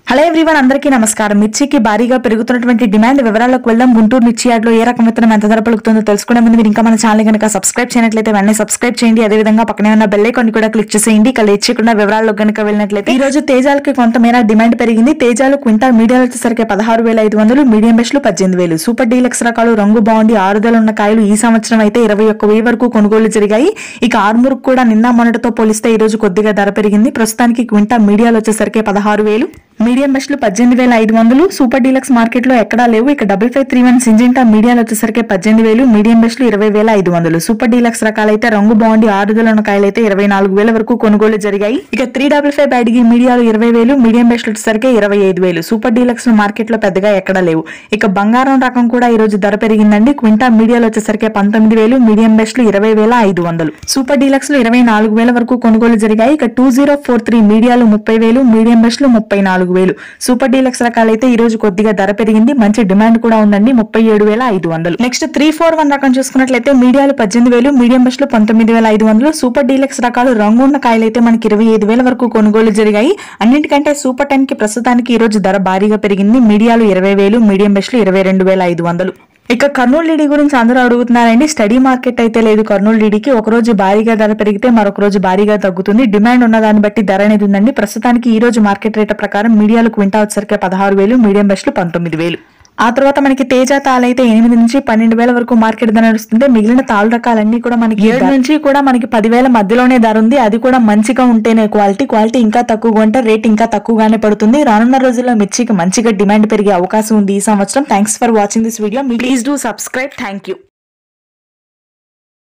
hello everyone అందరికీ నమస్కారం మిర్చికి భారీగా పెరుగుతున్నటువంటి డిమాండ్ వివరాలకు వెళ్దాం గుంటూరు మిర్చి యార్డ్లో ఏ రకం విత్తనం ఎంత ధర పలుకుతుందో తెలుసుకునే ముందు మీరు ఇంకా మన ఛానల్ కనుక సబ్స్క్రైబ్ చేయనట్లయితే వెంటనే సబ్స్క్రైబ్ చేయండి అదేవిధంగా పక్కనే ఉన్న బెల్ ఐకాన్ కూడా క్లిక్ చేసేయండి ఇక లేట్ చేయకుండా వివరాల్లో కనుక వెళ్ళినట్లయితే ఈ రోజు తేజాలకి కొంతమేర డిమాండ్ పెరిగింది తేజాలు క్వింటా మీడియాలు వచ్చేసరికి పదహారు వేల ఐదు వందలు మీడియం బెస్ట్లు పద్దెనిమిది వేలు సూపర్ డీలక్స్ రకాలు రంగు బాగుండి ఆరుదల ఉన్న కాయలు ఈ సంవత్సరం అయితే ఇరవై ఒక్క వెయ్యి వరకు కొనుగోలు జరిగాయి ఇక ఆర్మూర్కు కూడా నిన్న మొన్నటితో పోలిస్తే ఈ రోజు కొద్దిగా ధర పెరిగింది ప్రస్తుతానికి క్వింటా మీడియాలు వచ్చేసరికి పదహారు వేలు మీడియం బెస్ట్లు పద్దెనిమిది వేల ఐదు వందలు సూపర్ డీలక్స్ మార్కెట్ లో ఎక్కడా లేవు ఇక double five three one Syngenta మీడియాలు వచ్చేసరికి పద్దెనిమిది వేలు మీడియం బెస్ట్లు ఇరవై వేల ఐదు వందలు సూపర్ డీలక్స్ రకాలైతే రంగు బాగుండి ఆరుదల ఉన్న కాయలైతే ఇరవై నాలుగు వేల వరకు కొనుగోలు జరిగాయి ఇక త్రీ డబుల్ ఫైవ్ బ్యాడ్గి మీడియాలు ఇరవై వేలు మీడియం బెస్ట్లు వచ్చేసరికి ఇరవై ఐదు వేలు సూపర్ డీలక్స్ మార్కెట్ లో పెద్దగా ఎక్కడా లేవు ఇక బంగారం రకం కూడా ఈ రోజు ధర పెరిగిందండి క్వింటా మీడియాలు వచ్చేసరికి పంతొమ్మిది వేలు మీడియం బెస్ట్లు ఇరవై వేల ఐదు వందలు సూపర్ డీలక్స్ లో ఇరవై నాలుగు వేల వరకు కొనుగోలు జరిగాయి ఇక టూ జీరో ఫోర్ త్రీ మీడియాలు ముప్పై వేలు మీడియం బెస్ట్లు ముప్పై నాలుగు వేలు సూపర్ డీలక్స్ రకాలైతే ఈ రోజు కొద్దిగా ధర పెరిగింది మంచి డిమాండ్ కూడా ఉందండి ముప్పై ఏడు వేల ఐదు వందలు నెక్స్ట్ త్రీ ఫోర్ వన్ రకం చూసుకున్నట్లయితే మీడియాలు పద్దెనిమిది వేలు మీడియం బెస్ట్లు పంతొమ్మిది వేల ఐదు వందలు సూపర్ డీలక్స్ రకాలు రంగు ఉన్న కాయలైతే మనకి ఇరవై ఐదు వేల వరకు కొనుగోలు జరిగాయి అన్నింటికంటే సూపర్ టెన్ కి ప్రస్తుతానికి ఈ రోజు ధర భారీగా పెరిగింది మీడియాలు ఇరవై వేలు మీడియం బెస్ట్లు ఇరవై రెండు వేల ఐదు వందలు ఇక కర్నూలు లీడీ గురించి అందరూ అడుగుతున్నారండి స్టడీ మార్కెట్ అయితే లేదు కర్నూలు లీడీకి ఒక రోజు భారీగా ధర పెరిగితే మరొక రోజు భారీగా తగ్గుతుంది డిమాండ్ ఉన్న దాన్ని బట్టి ధర అనేది ఉందండి ప్రస్తుతానికి ఈ రోజు మార్కెట్ రేట్ ప్రకారం మీడియాలు క్వింటా వచ్చేసరికి పదహారు వేలు మీడియం బెస్ట్లు పంతొమ్మిది వేలు ఆ తర్వాత మనకి తేజ తాలు అయితే ఎనిమిది నుంచి పన్నెండు వేల వరకు మార్కెట్ ధర నడుస్తుంది మిగిలిన తాళ్ళు రకాలన్నీ కూడా మనకి ఏడు నుంచి కూడా మనకి పదివేల మధ్యలోనే ధర ఉంది అది కూడా మంచిగా ఉంటేనే క్వాలిటీ క్వాలిటీ ఇంకా తక్కువగా ఉంటే రేట్ ఇంకా తక్కువగానే పడుతుంది రానున్న రోజుల్లో మిర్చికి మంచిగా డిమాండ్ పెరిగే అవకాశం ఉంది ఈ సంవత్సరం thanks for watching this video please do subscribe thank you